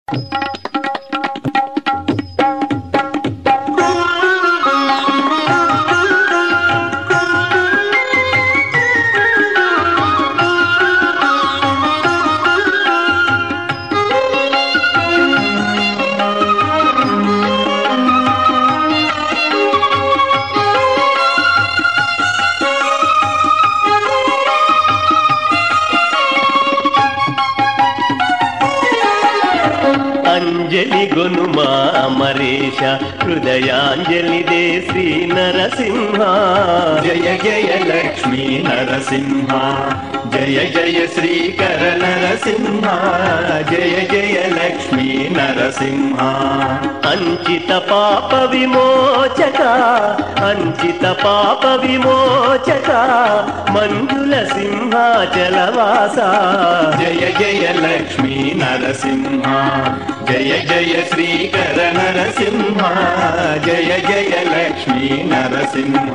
అంజలి గొనుమా అమరేశ హృదయాంజలి దే శ్రీ నరసింహ జయ జయ లక్ష్మీ నరసింహ జయ జయ శ్రీకర నరసింహ జయ జయ లక్ష్మీ నరసింహ అంచిత పాప విమోచక అంచిత పాప విమోచక మంజుల సింహాచలవాస జయ జయ లక్ష్మీ నరసింహ జయ జయ శ్రీకర నరసింహ జయ జయ లక్ష్మీ నరసింహ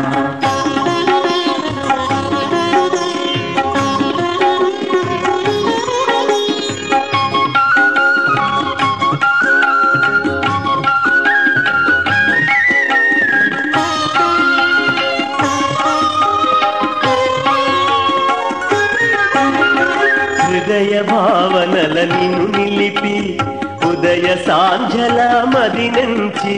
హృదయ భావనల నిన్ను నిలిపి ఉదయ సాంఝల మది నుంచి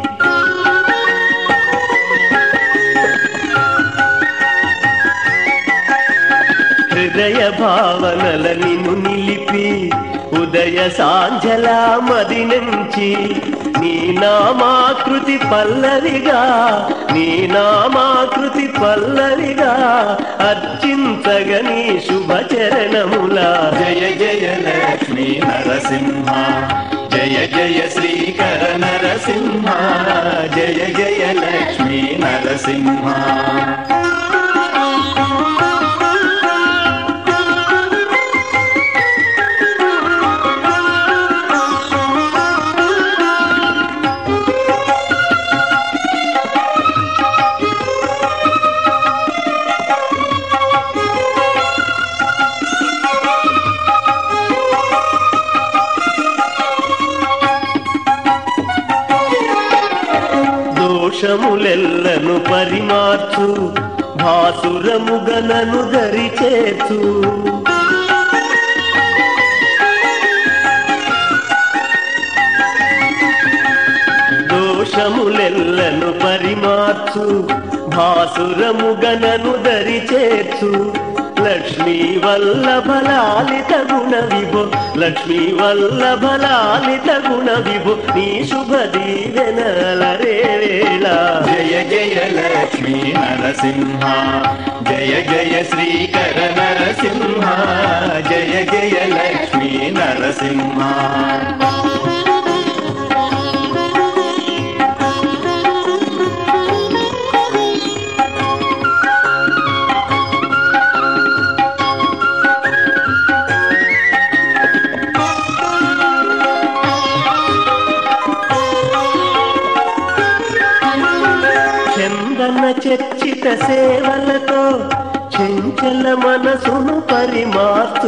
హృదయ భావనల నిన్ను నిలిపి ఉదయ సాంఝల మది నుంచి నీ నామాకృతి పల్లవిగా నీ నామాకృతి పల్లవిగా అర్చించగని శుభచరణములా జయ జయ లక్ష్మీ నరసింహ జయ జయ శ్రీకర నరసింహ జయ జయ లక్ష్మీ నరసింహ దోషములెల్లను పరిమార్చు భాసురముగనను దరిచేర్చు దోషములెల్లను పరిమార్చు భాసురముగనను దరిచేర్చు లక్ష్మీ వల్లభలాలిత గుణ విభో లక్ష్మీ వల్లభలాలిత గుణ విభో నీ శుభ దీవెనలరే వేళ జయ జయ లక్ష్మీ నరసింహ జయ జయ శ్రీకర నరసింహ జయ జయ లక్ష్మీ నరసింహ చందన చర్చిత సేవలతో చెంచల మనసును పరిమార్తు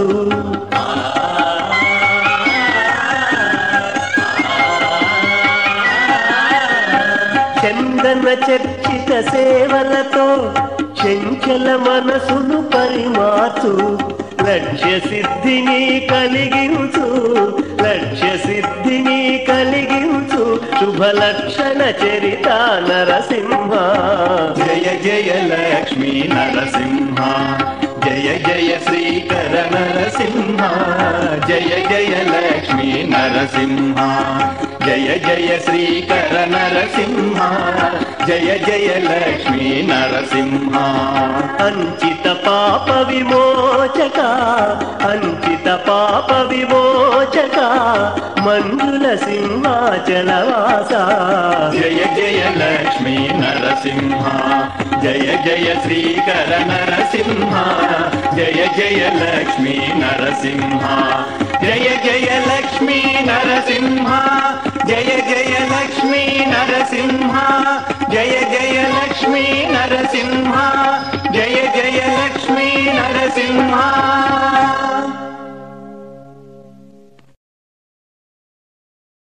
చందన చర్చిత సేవలతో చెంచల మనసును పరిమార్చు లక్ష్య సిద్ధిని కలిగించు లక్ష్య సిద్ధిని కలిగించు శుభ లక్షణ చరిత నరసింహ జయ జయ లక్ష్మీ నరసింహ జయ జయ శ్రీకర నరసింహ జయ జయ లక్ష్మీ నరసింహ జయ జయ శ్రీకర నరసింహ జయ జయ లక్ష్మీ నరసింహ అంచిత పాప విమోచక అంచిత పాప విమోచక మంజుల సింహాచలవాస జయ జయ లక్ష్మీ నరసింహ జయ జయ శ్రీకర నరసింహ జయ జయ లక్ష్మీ నరసింహ జయ జయ లక్ష్మీ నరసింహ జయ జయ లక్ష్మీ నరసింహ జయ జయ లక్ష్మీ నరసింహ జయ జయ లక్ష్మీ నరసింహ